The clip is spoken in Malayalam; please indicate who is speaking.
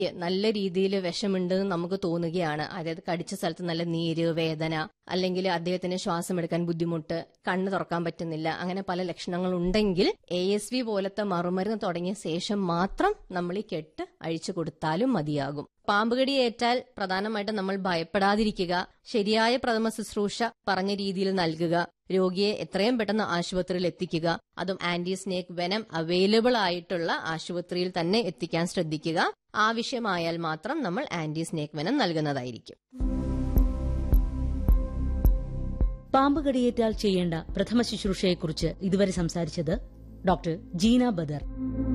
Speaker 1: നല്ല രീതിയിൽ വിഷമുണ്ടെന്ന് നമുക്ക് തോന്നുകയാണ് അതായത് കടിച്ച സ്ഥലത്ത് നല്ല നീര് വേദന അല്ലെങ്കിൽ അദ്ദേഹത്തിന് ശ്വാസം എടുക്കാൻ ബുദ്ധിമുട്ട് കണ്ണ് തുറക്കാൻ പറ്റുന്നില്ല അങ്ങനെ പല ലക്ഷണങ്ങൾ ഉണ്ടെങ്കിൽ എ എസ് വി പോലത്തെ മറുമരുന്ന് തുടങ്ങിയ ശേഷം മാത്രം നമ്മൾ ഈ കെട്ട് അഴിച്ചു കൊടുത്താലും മതിയാകും പാമ്പുകടി ഏറ്റാൽ പ്രധാനമായിട്ടും നമ്മൾ ഭയപ്പെടാതിരിക്കുക ശരിയായ പ്രഥമ ശുശ്രൂഷ പറഞ്ഞ രീതിയിൽ നൽകുക രോഗിയെ എത്രയും പെട്ടെന്ന് ആശുപത്രിയിൽ എത്തിക്കുക അതും ആന്റി സ്നേക്ക് വെനം അവൈലബിൾ ആയിട്ടുള്ള ആശുപത്രിയിൽ തന്നെ എത്തിക്കാൻ ശ്രദ്ധിക്കുക ആവശ്യമായാൽ മാത്രം നമ്മൾ ആന്റി സ്നേക്ക് വെനം നൽകുന്നതായിരിക്കും
Speaker 2: പാമ്പ് കടിയേറ്റാൽ ചെയ്യേണ്ട പ്രഥമ ശുശ്രൂഷയെക്കുറിച്ച് ഇതുവരെ സംസാരിച്ചത് ഡോക്ടർ ജീന ബദർ